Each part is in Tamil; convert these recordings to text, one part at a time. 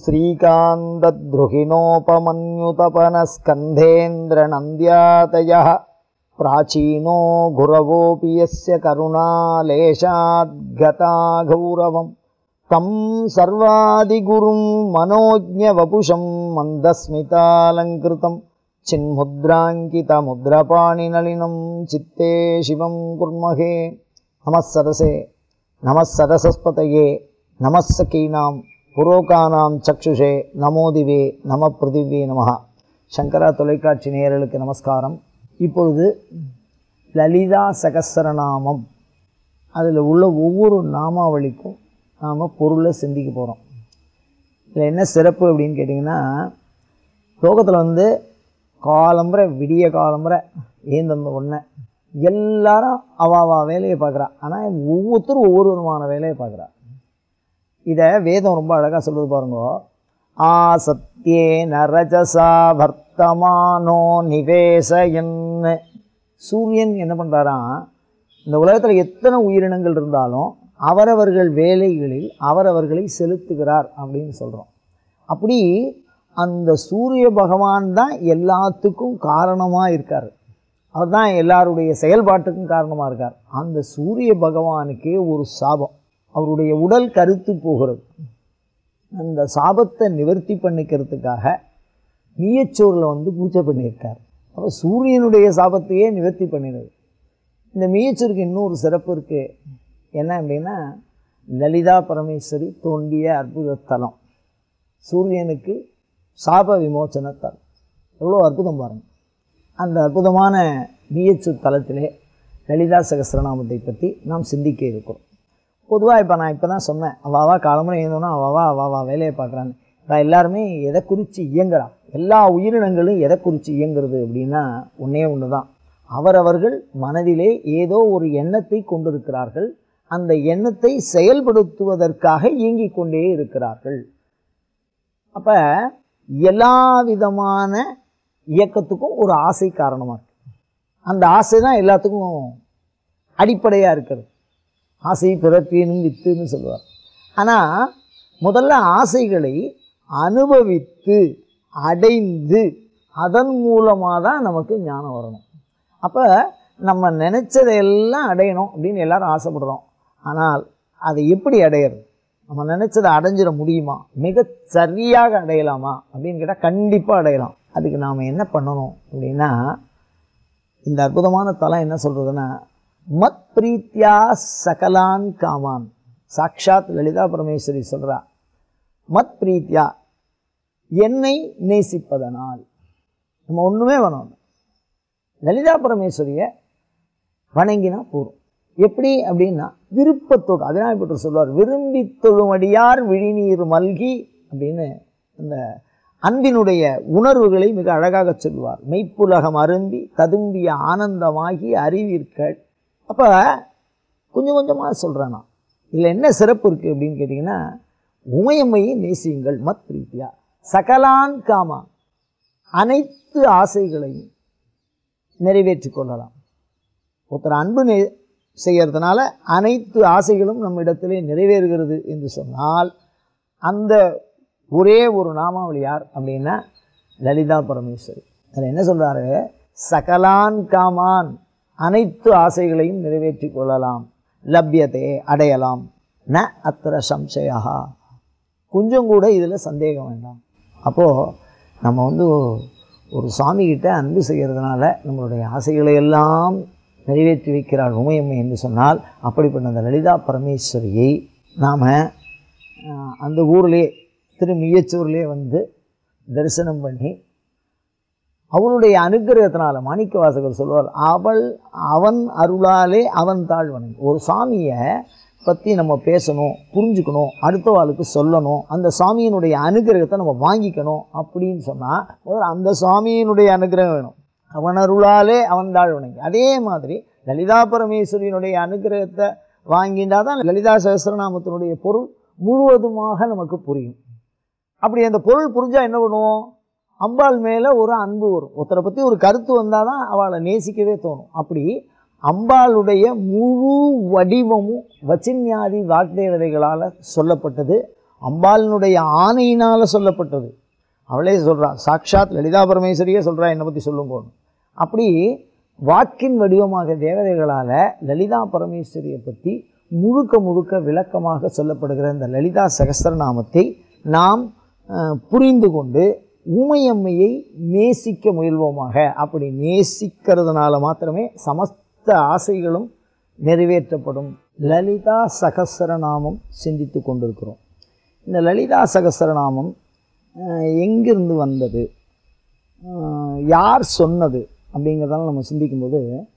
श्रीकान्तद्रुहिणोपमन्युतपनस्कन्धेन्द्रनन्द्यातयः प्राचीनो गुरवोऽपि यस्य करुणालेशाद्गता गौरवम् तं सर्वादिगुरुं मनोज्ञवपुषं मन्दस्मितालङ्कृतं चिन्मुद्राङ्कितमुद्रपाणिनलिनं चित्ते शिवं कुर्महे नमः सरसे नमः सरसस्पतये नमः सखीनां புரோகானாம் சக்ஷுஷே நமோதிவே நம பிருதிவே நமஹா சங்கரா தொலைக்காட்சி நேயர்களுக்கு நமஸ்காரம் இப்பொழுது லலிதா சகஸ்ரநாமம் அதில் உள்ள ஒவ்வொரு நாமாவளிக்கும் நாம் பொருளை சிந்திக்க போகிறோம் இதில் என்ன சிறப்பு அப்படின்னு கேட்டிங்கன்னா லோகத்தில் வந்து காலம்புரை விடிய காலம்புரை ஏந்தந்த ஒன்று எல்லாரும் அவாவா வேலையை பார்க்குறா ஆனால் ஒவ்வொருத்தரும் ஒவ்வொரு விதமான வேலையை பார்க்குறா இதை வேதம் ரொம்ப அழகாக சொல்லுது பாருங்க ஆசத்தியே நரஜசா வர்த்தமானோ நிவேசயன் சூரியன் என்ன பண்ணுறாராம் இந்த உலகத்தில் எத்தனை உயிரினங்கள் இருந்தாலும் அவரவர்கள் வேலைகளில் அவரவர்களை செலுத்துகிறார் அப்படின்னு சொல்கிறோம் அப்படி அந்த சூரிய பகவான் தான் எல்லாத்துக்கும் காரணமாக இருக்கார் அவர் தான் எல்லாருடைய செயல்பாட்டுக்கும் காரணமாக இருக்கார் அந்த சூரிய பகவானுக்கே ஒரு சாபம் அவருடைய உடல் கருத்து போகிறது அந்த சாபத்தை நிவர்த்தி பண்ணிக்கிறதுக்காக மீயச்சோரில் வந்து பூஜை பண்ணியிருக்கார் அப்போ சூரியனுடைய சாபத்தையே நிவர்த்தி பண்ணிடுது இந்த மீயச்சோருக்கு இன்னொரு சிறப்பு இருக்குது என்ன அப்படின்னா லலிதா பரமேஸ்வரி தோண்டிய அற்புத தலம் சூரியனுக்கு சாப விமோச்சன தலம் எவ்வளோ அற்புதம் பாருங்கள் அந்த அற்புதமான மீயச்சூர் தலத்திலே லலிதா சகசிரநாமத்தை பற்றி நாம் சிந்திக்க இருக்கிறோம் பொதுவாக இப்போ நான் இப்போ தான் சொன்னேன் அவாவா காலமுறை எழுந்தோன்னா அவாவா அவாவா வேலையை பார்க்குறான்னு இப்போ எல்லாருமே எதை குறித்து இயங்குறா எல்லா உயிரினங்களும் எதை குறித்து இயங்குறது அப்படின்னா ஒன்றே ஒன்று தான் அவரவர்கள் மனதிலே ஏதோ ஒரு எண்ணத்தை கொண்டிருக்கிறார்கள் அந்த எண்ணத்தை செயல்படுத்துவதற்காக இயங்கிக் கொண்டே இருக்கிறார்கள் அப்போ எல்லா விதமான இயக்கத்துக்கும் ஒரு ஆசை காரணமாக இருக்குது அந்த ஆசை தான் எல்லாத்துக்கும் அடிப்படையாக இருக்கிறது ஆசை பிறப்பினும் வித்துன்னு சொல்லுவார் ஆனால் முதல்ல ஆசைகளை அனுபவித்து அடைந்து அதன் மூலமாக தான் நமக்கு ஞானம் வரணும் அப்போ நம்ம நினச்சதையெல்லாம் அடையணும் அப்படின்னு எல்லாரும் ஆசைப்படுறோம் ஆனால் அதை எப்படி அடையிறது நம்ம நினச்சதை அடைஞ்சிட முடியுமா மிக சரியாக அடையலாமா அப்படின்னு கேட்டால் கண்டிப்பாக அடையலாம் அதுக்கு நாம் என்ன பண்ணணும் அப்படின்னா இந்த அற்புதமான தலம் என்ன சொல்கிறதுன்னா மத் பிரீத்தியா சகலான் காமான் சாக்ஷாத் லலிதா பரமேஸ்வரி சொல்கிறா மத் பிரீத்தியா என்னை நேசிப்பதனால் நம்ம ஒன்றுமே வேணும் லலிதா பரமேஸ்வரியை வணங்கினா போதும் எப்படி அப்படின்னா விருப்பத்தோடு அதனால சொல்வார் விரும்பி தொழுமடியார் விழிநீர் மல்கி அப்படின்னு அந்த அன்பினுடைய உணர்வுகளை மிக அழகாக சொல்வார் மெய்ப்புலகம் அரும்பி ததும்பிய ஆனந்தமாகி அறிவீர்கள் அப்போ கொஞ்சம் கொஞ்சமாக சொல்கிறேன் நான் இதில் என்ன சிறப்பு இருக்குது அப்படின்னு கேட்டிங்கன்னா உமையம்மையை நேசியுங்கள் மத் பிரீத்தியா சகலான் காமா அனைத்து ஆசைகளையும் நிறைவேற்றி கொள்ளலாம் ஒருத்தர் அன்பு நெ செய்கிறதுனால அனைத்து ஆசைகளும் நம்மிடத்திலே நிறைவேறுகிறது என்று சொன்னால் அந்த ஒரே ஒரு நாமாவளி யார் அப்படின்னா லலிதா பரமேஸ்வரி அதில் என்ன சொல்கிறாரு சகலான் காமான் அனைத்து ஆசைகளையும் நிறைவேற்றி கொள்ளலாம் லப்யத்தை அடையலாம் ந அத்திர சம்சயா கொஞ்சம் கூட இதில் சந்தேகம் வேண்டாம் அப்போது நம்ம வந்து ஒரு சுவாமிகிட்ட அன்பு செய்கிறதுனால நம்மளுடைய ஆசைகளை எல்லாம் நிறைவேற்றி வைக்கிறாள் உமையம்மை என்று சொன்னால் அப்படிப்பட்ட அந்த லலிதா பரமேஸ்வரியை நாம் அந்த ஊர்லேயே திரு மியச்சூர்லேயே வந்து தரிசனம் பண்ணி அவளுடைய அனுகிரகத்தினால மாணிக்க வாசகர் சொல்வார் அவள் அவன் அருளாலே அவன் தாழ்வனை ஒரு சாமியை பற்றி நம்ம பேசணும் புரிஞ்சுக்கணும் அடுத்தவாளுக்கு சொல்லணும் அந்த சாமியினுடைய அனுகிரகத்தை நம்ம வாங்கிக்கணும் அப்படின்னு சொன்னால் முதல்ல அந்த சாமியினுடைய அனுகிரகம் வேணும் அவன் அருளாலே அவன் தாழ்வனை அதே மாதிரி லலிதா பரமேஸ்வரியினுடைய அனுகிரகத்தை வாங்கிட்டா தான் லலிதா சகசிரநாமத்தினுடைய பொருள் முழுவதுமாக நமக்கு புரியும் அப்படி அந்த பொருள் புரிஞ்சால் என்ன பண்ணுவோம் அம்பாள் மேலே ஒரு அன்பு வரும் ஒருத்தரை பற்றி ஒரு கருத்து வந்தால் தான் அவளை நேசிக்கவே தோணும் அப்படி அம்பாளுடைய முழு வடிவமும் வச்சின்யாதி வாக்தேவதைகளால் சொல்லப்பட்டது அம்பாளினுடைய ஆணையினால் சொல்லப்பட்டது அவளே சொல்றா சாக்ஷாத் லலிதா பரமேஸ்வரியே சொல்றா என்னை பற்றி சொல்லுங்கன்னு அப்படி வாக்கின் வடிவமாக தேவதைகளால் லலிதா பரமேஸ்வரியை பற்றி முழுக்க முழுக்க விளக்கமாக சொல்லப்படுகிற இந்த லலிதா சகஸ்திரநாமத்தை நாம் அஹ், புரிந்து கொண்டு ஊமையம்மையை நேசிக்க முயல்வோமாக அப்படி நேசிக்கிறதுனால மாத்திரமே சமஸ்த ஆசைகளும் நிறைவேற்றப்படும் லலிதா சகஸ்ரநாமம் சிந்தித்து கொண்டிருக்கிறோம் இந்த லலிதா சகஸ்ரநாமம் அஹ், எங்கிருந்து வந்தது அஹ், யார் சொன்னது அப்படிங்கிறதெல்லாம் நம்ம சிந்திக்கும்போது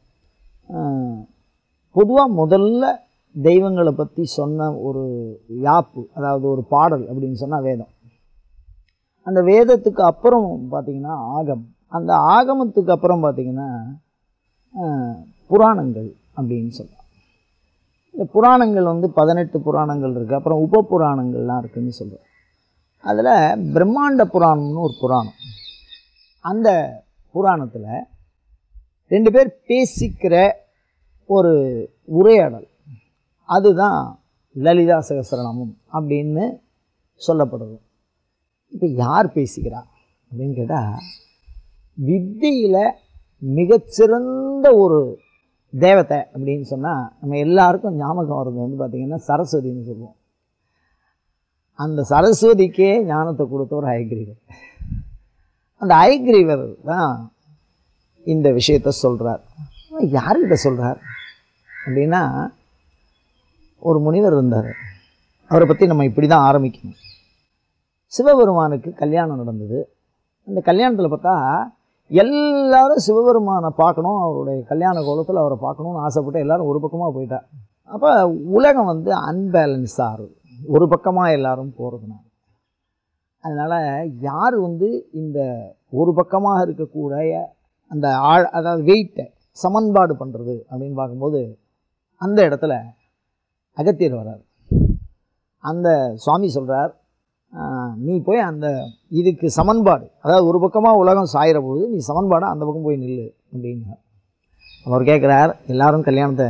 பொதுவாக முதல்ல தெய்வங்களை பற்றி சொன்ன ஒரு யாப்பு அதாவது ஒரு பாடல் அப்படின்னு சொன்னால் வேதம் அந்த வேதத்துக்கு அப்புறம் பார்த்தீங்கன்னா ஆகம் அந்த ஆகமத்துக்கு அப்புறம் பார்த்தீங்கன்னா அஹ், புராணங்கள் அப்படின்னு சொல்லலாம் இந்த புராணங்கள் வந்து பதினெட்டு புராணங்கள் இருக்குது அப்புறம் உப புராணங்கள்லாம் இருக்குன்னு சொல்கிறோம் அதில் பிரம்மாண்ட புராணம்னு ஒரு புராணம் அந்த புராணத்தில் ரெண்டு பேர் பேசிக்கிற ஒரு உரையாடல் அதுதான் லலிதா சகஸ்ரநாமம் அப்படின்னு சொல்லப்படுது இப்போ யார் பேசிக்கிறா அப்படின்னு கேட்டால் வித்தியில் மிகச்சிறந்த ஒரு தேவதை அப்படின்னு சொன்னால் நம்ம எல்லாருக்கும் ஞாபகம் வர்றது வந்து பார்த்திங்கன்னா சரஸ்வதின்னு சொல்லுவோம் அந்த சரஸ்வதிக்கே ஞானத்தை கொடுத்தவர் ஐகிரீவர் அந்த ஐகிரீவர் தான் இந்த விஷயத்த சொல்கிறார் யார்கிட்ட சொல்கிறார் அப்படின்னா ஒரு முனிவர் இருந்தார் அவரை பற்றி நம்ம இப்படி தான் ஆரம்பிக்கணும் சிவபெருமானுக்கு கல்யாணம் நடந்தது அந்த கல்யாணத்தில் பார்த்தா எல்லாரும் சிவபெருமானை பார்க்கணும் அவருடைய கல்யாண கோலத்தில் அவரை பார்க்கணும்னு ஆசைப்பட்டு எல்லாரும் ஒரு பக்கமாக போயிட்டா அப்போ உலகம் வந்து அன்பேலன்ஸாக இருக்குது ஒரு பக்கமாக எல்லாரும் போகிறதுனால அதனால் யார் வந்து இந்த ஒரு பக்கமாக இருக்கக்கூடிய அந்த ஆழ் அதாவது வெயிட்டை சமன்பாடு பண்ணுறது அப்படின்னு பார்க்கும்போது அந்த இடத்துல அகத்தியர் வர்றார் அந்த சுவாமி சொல்கிறார் நீ போய் அந்த இதுக்கு சமன்பாடு அதாவது ஒரு பக்கமாக உலகம் சாயிற பொழுது நீ சமன்பாடாக அந்த பக்கம் போய் நில்லு அப்படின்னார் அவர் கேட்குறார் எல்லாரும் கல்யாணத்தை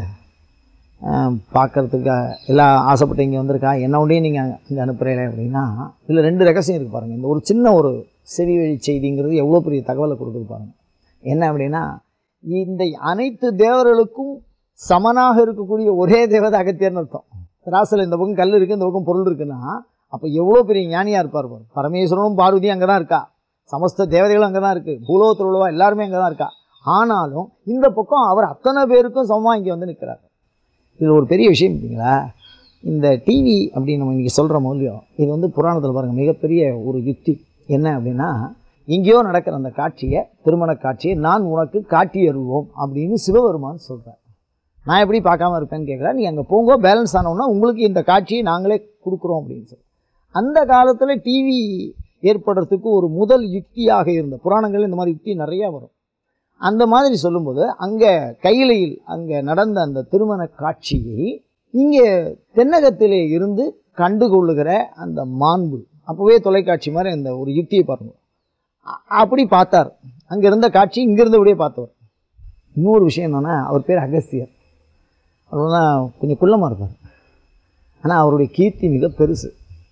பார்க்கறதுக்கு எல்லாம் ஆசைப்பட்டு இங்கே வந்திருக்கா என்ன உடையும் நீங்கள் இங்கே அனுப்புகிறீங்க அப்படின்னா இதில் ரெண்டு ரகசியம் இருக்குது பாருங்கள் இந்த ஒரு சின்ன ஒரு செவி வழி செய்திங்கிறது எவ்வளோ பெரிய தகவலை கொடுக்குது பாருங்கள் என்ன அப்படின்னா இந்த அனைத்து தேவர்களுக்கும் சமனாக இருக்கக்கூடிய ஒரே தேவதை அகத்தியர்னு அர்த்தம் ராசில் இந்த பக்கம் கல் இருக்குது இந்த பக்கம் பொருள் இருக்குன்னா அப்போ எவ்வளோ பெரிய ஞானியாக இருப்பார் பாரு பரமேஸ்வரனும் பார்வதியும் அங்கே தான் இருக்கா சமஸ்த தேவதைகளும் அங்கே தான் இருக்குது பூலோகத்தில் உள்ளவா எல்லாருமே அங்கே தான் இருக்கா ஆனாலும் இந்த பக்கம் அவர் அத்தனை பேருக்கும் சமமாக இங்கே வந்து நிற்கிறார் இதில் ஒரு பெரிய விஷயம் பார்த்தீங்களா இந்த டிவி அப்படின்னு நம்ம இன்றைக்கி சொல்கிற மூலியம் இது வந்து புராணத்தில் பாருங்கள் மிகப்பெரிய ஒரு யுக்தி என்ன அப்படின்னா எங்கேயோ நடக்கிற அந்த காட்சியை திருமண காட்சியை நான் உனக்கு காட்டி அருள்வோம் அப்படின்னு சிவபெருமான் சொல்கிறார் நான் எப்படி பார்க்காம இருப்பேன்னு கேட்குறேன் நீ அங்கே போங்க பேலன்ஸ் ஆனோன்னா உங்களுக்கு இந்த காட்சியை நாங்களே கொடுக்குறோம் அப்படின்னு சொல்லி அந்த காலத்தில் டிவி ஏற்படுறதுக்கு ஒரு முதல் யுக்தியாக இருந்த புராணங்கள் இந்த மாதிரி யுக்தி நிறையா வரும் அந்த மாதிரி சொல்லும்போது அங்கே கையிலையில் அங்கே நடந்த அந்த திருமண காட்சியை இங்கே தென்னகத்திலே இருந்து கண்டுகொள்ளுகிற அந்த மாண்பு அப்போவே தொலைக்காட்சி மாதிரி அந்த ஒரு யுக்தியை பாருங்க அ- அப்படி பார்த்தார் அங்கே இருந்த காட்சி இங்கிருந்தபடியே பார்த்தவர் இன்னொரு விஷயம் என்னென்னா அவர் பேர் அகஸ்தியர் அவர் தான் கொஞ்சம் குள்ளமாக இருப்பார் ஆனால் அவருடைய கீர்த்தி மிக பெருசு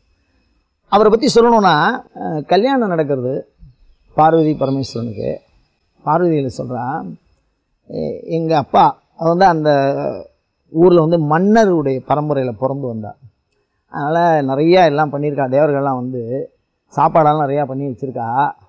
அவரை பற்றி சொல்லணும்னா அஹ், கல்யாணம் நடக்கிறது பார்வதி பரமேஸ்வரனுக்கு பார்வதியில் சொல்கிறான் எங்கள் அப்பா அவர் வந்து அந்த ஊரில் வந்து மன்னருடைய பரம்பரையில் பிறந்து வந்தார் அதனால் நிறையா எல்லாம் பண்ணியிருக்கா தேவர்கள்லாம் வந்து சாப்பாடெல்லாம் நிறையா பண்ணி வச்சுருக்கா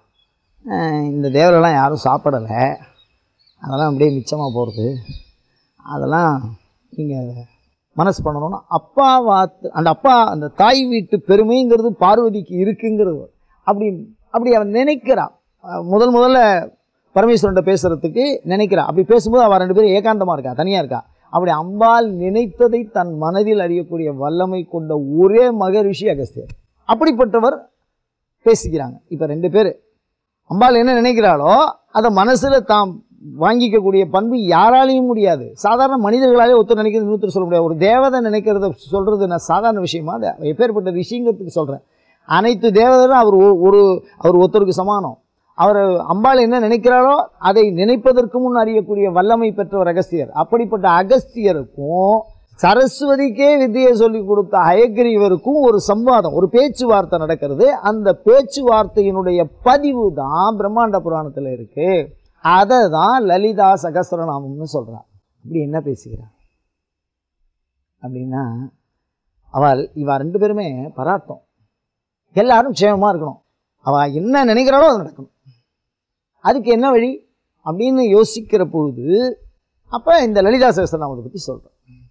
இந்த தேவரெல்லாம் யாரும் சாப்பிடலை அதெல்லாம் அப்படியே மிச்சமாக போகிறது அதெல்லாம் நீங்கள் மனசு பண்ணணும்னா அப்பா வாத்து அந்த அப்பா அந்த தாய் வீட்டு பெருமைங்கிறது பார்வதிக்கு இருக்குங்கிறது அப்படி அப்படி அவன் நினைக்கிறான் அஹ் முதல் முதல்ல பரமேஸ்வரன்ட்ட பேசுறதுக்கு நினைக்கிறா அப்படி பேசும்போது அவள் ரெண்டு பேரும் ஏகாந்தமாக இருக்கா தனியாக இருக்கா அப்படி அம்பாள் நினைத்ததை தன் மனதில் அறியக்கூடிய வல்லமை கொண்ட ஒரே மகரிஷி அகஸ்தியர் அப்படிப்பட்டவர் பேசிக்கிறாங்க இப்போ ரெண்டு பேர் அம்பாள் என்ன நினைக்கிறாளோ அதை மனசில் தாம் வாங்கிக்கக்கூடிய பண்பு யாராலையும் முடியாது சாதாரண மனிதர்களாலே ஒருத்தர் நினைக்கிறது இன்னொருத்தர் சொல்ல முடியாது ஒரு தேவதை நினைக்கிறத சொல்கிறது நான் சாதாரண விஷயமா அது எப்பேற்பட்ட ரிஷிங்கிறதுக்கு சொல்கிறேன் அனைத்து தேவதரும் அவர் ஒரு- ஒரு அவர் ஒருத்தருக்கு சமானம் அவர் அம்பாள் என்ன நினைக்கிறாரோ அதை நினைப்பதற்கு முன் அறியக்கூடிய வல்லமை பெற்றவர் அகஸ்தியர் அப்படிப்பட்ட அகஸ்தியருக்கும் சரஸ்வதிக்கே வித்தியை சொல்லி கொடுத்த ஹயக்ரீவருக்கும் ஒரு சம்வாதம் ஒரு பேச்சுவார்த்தை நடக்கிறது அந்த பேச்சுவார்த்தையினுடைய பதிவு தான் பிரம்மாண்ட புராணத்தில் இருக்கு அதை தான் லலிதா சகஸ்ரநாமம்னு சொல்றான் இப்படி என்ன பேசுகிறான் அப்படின்னா அவள் இவ ரெண்டு பேருமே பரார்த்தம் எல்லாரும் க்ஷேமமாக இருக்கணும் அவள் என்ன நினைக்கிறாளோ அது நடக்கணும் அதுக்கு என்ன வழி அப்படின்னு யோசிக்கிற பொழுது அப்போ இந்த லலிதா சகஸ்ரநாமத்தை பற்றி சொல்கிறேன்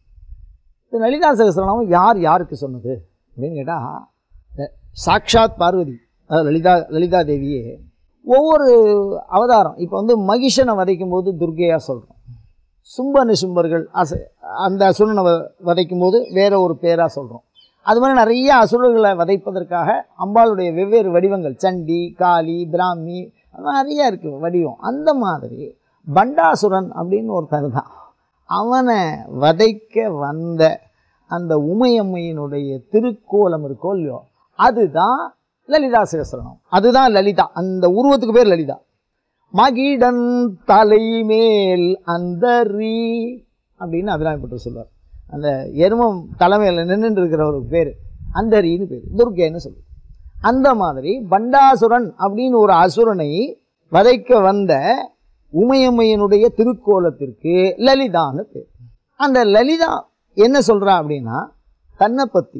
இந்த லலிதா சகஸ்ரநாமம் யார் யாருக்கு சொன்னது அப்படின்னு கேட்டால் சாக்ஷாத் பார்வதி அதாவது லலிதா லலிதா தேவியே ஒவ்வொரு அவதாரம் இப்போ வந்து மகிஷனை வதைக்கும் போது துர்கையாக சொல்கிறோம் சும்ப நிசும்பர்கள் அச அந்த அசுரனை வ- வதைக்கும் போது வேற ஒரு பேராக சொல்கிறோம் அது மாதிரி நிறைய அசுரர்களை வதைப்பதற்காக அம்பாளுடைய வெவ்வேறு வடிவங்கள் சண்டி காளி பிராமி அது மாதிரி நிறைய இருக்குது வடிவம் அந்த மாதிரி பண்டாசுரன் அப்படின்னு ஒருத்தர் தான் அவனை வதைக்க வந்த அந்த உமையம்மையினுடைய திருக்கோலம் இருக்கோ இல்லையோ அதுதான் லலிதா சகஸ்ரநாமம் அதுதான் லலிதா அந்த உருவத்துக்கு பேர் லலிதா மகிடன் தலைமேல் அந்தரி அப்படின்னு அபிராமிப்பட்டு சொல்வார் அந்த எருமம் தலைமையில் நின்றுட்டு இருக்கிறவருக்கு பேர் அந்தரின்னு பேர் துர்கைன்னு சொல்லுவார் அந்த மாதிரி பண்டாசுரன் அப்படின்னு ஒரு அசுரனை வதைக்க வந்த உமையம்மையினுடைய திருக்கோலத்திற்கு லலிதான்னு பேர் அந்த லலிதா என்ன சொல்றா அப்படின்னா தன்னை பற்றி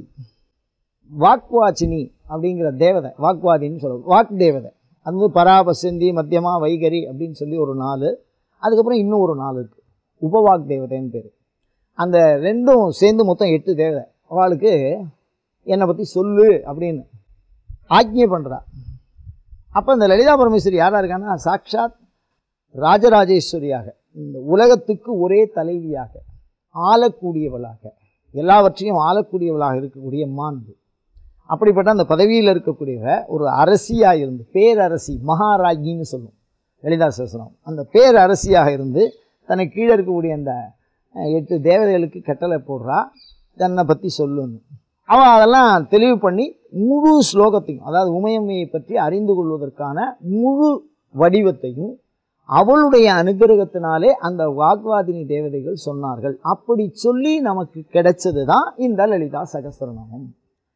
வாக்வாச்சினி அப்படிங்கிற தேவதை வாக்வாதின்னு சொல்லுவோம் வாக் தேவதை அது வந்து பராபசந்தி மத்தியமா வைகரி அப்படின்னு சொல்லி ஒரு நாலு அதுக்கப்புறம் இன்னும் ஒரு நாலு இருக்கு உபவாக் தேவதைன்னு பேர் அந்த ரெண்டும் சேர்ந்து மொத்தம் எட்டு தேவதை அவளுக்கு என்னை பற்றி சொல்லு அப்படின்னு ஆக்ஞை பண்ணுறா அப்போ இந்த லலிதா பரமேஸ்வரி யாராக இருக்கான்னா சாக்ஷாத் ராஜராஜேஸ்வரியாக இந்த உலகத்துக்கு ஒரே தலைவியாக ஆளக்கூடியவளாக எல்லாவற்றையும் ஆளக்கூடியவளாக இருக்கக்கூடிய மாண்பு அப்படிப்பட்ட அந்த பதவியில் இருக்கக்கூடியவ ஒரு அரசியாக இருந்து பேரரசி மகாராஜின்னு சொல்லும் லலிதா சகஸ்ரம் அந்த பேரரசியாக இருந்து தனக்கு கீழே இருக்கக்கூடிய அந்த அஹ், எட்டு தேவதைகளுக்கு கட்டளை போடுறா தன்னை பற்றி சொல்லுன்னு அவன் அதெல்லாம் தெளிவு பண்ணி முழு ஸ்லோகத்தையும் அதாவது உமையம்மையை பற்றி அறிந்து கொள்வதற்கான முழு வடிவத்தையும் அவளுடைய அனுகிரகத்தினாலே அந்த வாக்வாதினி தேவதைகள் சொன்னார்கள் அப்படி சொல்லி நமக்கு கிடைச்சது தான் இந்த லலிதா சகஸ்ரநாமம்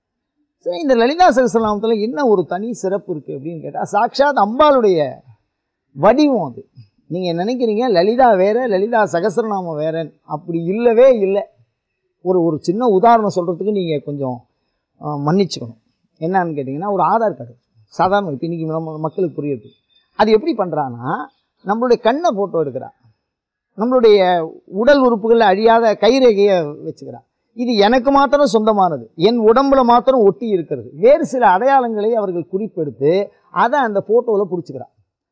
சரி இந்த லலிதா சகஸ்ரநாமத்தில் என்ன ஒரு தனி சிறப்பு இருக்குது அப்படின்னு கேட்டால் சாக்ஷாத் அம்பாளுடைய வடிவம் அது நீங்கள் நினைக்கிறீங்க லலிதா வேற லலிதா சகஸ்ரநாமம் வேறன்னு அப்படி இல்லவே இல்லை ஒரு ஒரு சின்ன உதாரணம் சொல்கிறதுக்கு நீங்கள் கொஞ்சம் அஹ், மன்னிச்சுக்கணும் என்னன்னு கேட்டிங்கன்னா ஒரு ஆதார் கார்டு சாதாரண இப்போ இன்றைக்கி நம்ம மக்களுக்கு புரியுது அது எப்படி பண்ணுறான்னா நம்மளுடைய கண்ணை ஃபோட்டோ எடுக்கிறா நம்மளுடைய உடல் உறுப்புகளில் அழியாத கைரேகையை வச்சுக்கிறா இது எனக்கு மாத்திரம் சொந்தமானது என் உடம்புல மாத்திரம் ஒட்டி இருக்கிறது வேறு சில அடையாளங்களை அவர்கள் குறிப்பெடுத்து அதை அந்த ஃபோட்டோவில் பிடிச்சிக்கிறா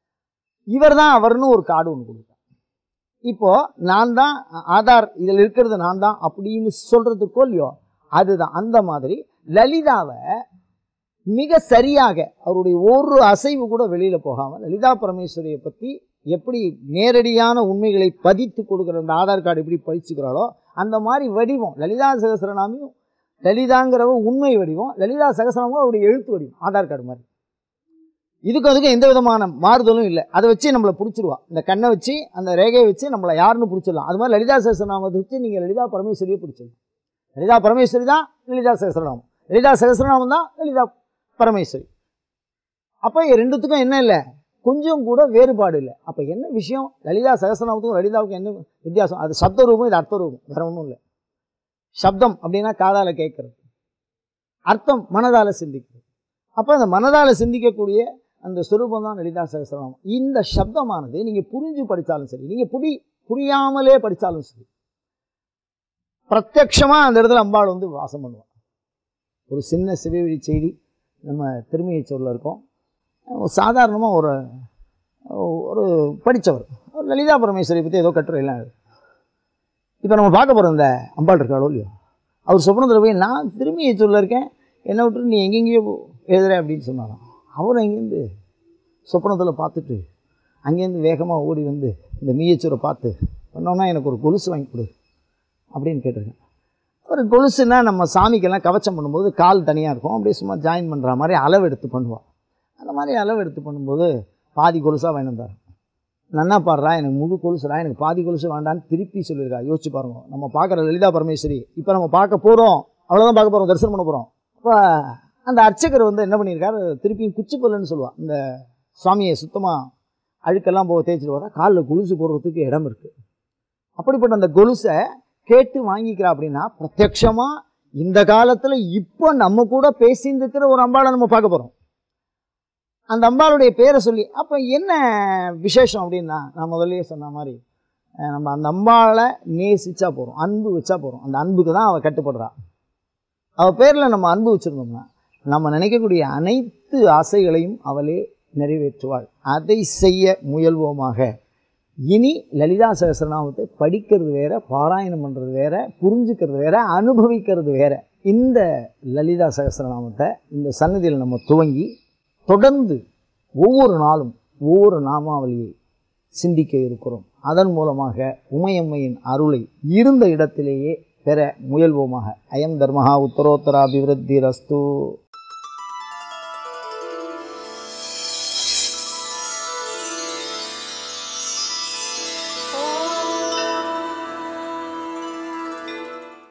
இவர் தான் அவர்னு ஒரு கார்டு ஒன்று கொடுத்தா இப்போ நான் தான் ஆதார் இதில் இருக்கிறது நான் தான் அப்படின்னு சொல்றதுக்கோ இல்லையோ அதுதான் அந்த மாதிரி லலிதாவை மிக சரியாக அவருடைய ஒரு அசைவு கூட வெளியில் போகாமல் லலிதா பரமேஸ்வரியை பற்றி எப்படி நேரடியான உண்மைகளை பதித்து கொடுக்குற அந்த ஆதார் கார்டு எப்படி படிச்சுக்கிறாளோ அந்த மாதிரி வடிவம் லலிதா சகசரநாமியும் லலிதாங்கிறவ உண்மை வடிவம் லலிதா சகசரநாமும் அவருடைய எழுத்து வடிவம் ஆதார் கார்டு மாதிரி இதுக்கு அதுக்கு எந்த விதமான மாறுதலும் இல்லை அதை வச்சு நம்மளை பிடிச்சிருவா இந்த கண்ணை வச்சு அந்த ரேகையை வச்சு நம்மளை யாருன்னு பிடிச்சிடலாம் அது மாதிரி லலிதா சகசரநாமத்தை வச்சு நீங்கள் லலிதா பரமேஸ்வரியை பிடிச்சிடலாம் லலிதா பரமேஸ்வரி தான் லலிதா சகசரநாமம் லலிதா சகசரநாமம் தான் லலிதா பரமேஸ்வரி அப்போ ரெண்டுத்துக்கும் என்ன இல்லை கொஞ்சம் கூட வேறுபாடு இல்லை அப்போ என்ன விஷயம் லலிதா சகசரநாமத்துக்கும் லலிதாவுக்கும் என்ன வித்தியாசம் அது சப்த ரூபம் இது அர்த்த ரூபம் வேற ஒன்றும் இல்லை சப்தம் அப்படின்னா காதால கேட்கறது அர்த்தம் மனதால சிந்திக்கிறது அப்போ அந்த மனதால சிந்திக்கக்கூடிய அந்த சுரூபம் தான் லலிதா சகசரநாமம் இந்த சப்தமானது நீங்கள் புரிஞ்சு படித்தாலும் சரி நீங்கள் புரி புரியாமலே படித்தாலும் சரி பிரத்யக்ஷமாக அந்த இடத்துல அம்பாள் வந்து வாசம் பண்ணுவாள் ஒரு சின்ன சிவவெளி செய்தி நம்ம திருமையச்சூரில் இருக்கோம் சாதாரணமாக ஒரு ஒரு படித்தவர் ஒரு லலிதா பரமேஸ்வரி பற்றி ஏதோ கட்டுரையெல்லாம் எழுது இப்போ நம்ம பார்க்க போகிறோம் இந்த அம்பாள் இருக்காளோ இல்லையோ அவர் சொப்னத்தில் போய் நான் திருமையச்சூரில் இருக்கேன் என்னை விட்டு நீ எங்கெங்கேயோ எழுதுற அப்படின்னு சொன்னாராம் அவர் அங்கேருந்து சொப்பனத்தில் பார்த்துட்டு அங்கேருந்து வேகமாக ஓடி வந்து இந்த மீயச்சூரை பார்த்து பண்ணோன்னா எனக்கு ஒரு கொலுசு வாங்கி கொடு அப்படின்னு கேட்டிருக்கேன் ஒரு கொலுசுன்னா நம்ம சாமிக்கெல்லாம் கவச்சம் பண்ணும்போது கால் தனியாக இருக்கும் அப்படியே சும்மா ஜாயின் பண்ணுற மாதிரி அளவு எடுத்து பண்ணுவாள் அந்த மாதிரி அளவு எடுத்து பண்ணும்போது பாதி கொலுசாக வாங்கி வந்தார் நன்னா பாடுறா எனக்கு முழு கொலுசுடா எனக்கு பாதி கொலுசு வேண்டான்னு திருப்பி சொல்லியிருக்கா யோசிச்சு பாருங்க நம்ம பார்க்குற லலிதா பரமேஸ்வரி இப்போ நம்ம பார்க்க போகிறோம் அவ்வளோதான் பார்க்க போகிறோம் தரிசனம் பண்ண போகிறோம் இப்போ அந்த அர்ச்சகர் வந்து என்ன பண்ணியிருக்காரு திருப்பியும் குச்சி பல்லுன்னு சொல்லுவாள் இந்த சுவாமியை சுத்தமாக அழுக்கெல்லாம் போக தேய்ச்சிட்டு போகிறா காலில் கொலுசு போடுறதுக்கு இடம் இருக்குது அப்படிப்பட்ட அந்த கொலுசை கேட்டு வாங்கிக்கிறா அப்படின்னா பிரத்யக்ஷமாக இந்த காலத்தில் இப்போ நம்ம கூட பேசிட்டு இருக்கிற ஒரு அம்பாளை நம்ம பார்க்க போகிறோம் அந்த அம்பாளுடைய பேரை சொல்லி அப்போ என்ன விசேஷம் அப்படின்னா நான் முதல்லயே சொன்ன மாதிரி அஹ் நம்ம அந்த அம்பாளை நேசிச்சா போகிறோம் அன்பு வச்சா போகிறோம் அந்த அன்புக்கு தான் அவள் கட்டுப்படுறா அவள் பேரில் நம்ம அன்பு வச்சுருந்தோம்னா நம்ம நினைக்கக்கூடிய அனைத்து ஆசைகளையும் அவளே நிறைவேற்றுவாள் அதை செய்ய முயல்வோமாக இனி லலிதா சகஸ்ரநாமத்தை படிக்கிறது வேற பாராயணம் பண்ணுறது வேற புரிஞ்சுக்கிறது வேற அனுபவிக்கிறது வேற இந்த லலிதா சகஸ்ரநாமத்தை இந்த சன்னதியில் நம்ம துவங்கி தொடர்ந்து ஒவ்வொரு நாளும் ஒவ்வொரு நாமாவளியை சிந்திக்க இருக்கிறோம் அதன் மூலமாக உமையம்மையின் அருளை இருந்த இடத்திலேயே பெற முயல்வோமாக அயம் தர்மஹா உத்தரோத்தராபிவிருத்தி ரஸ்து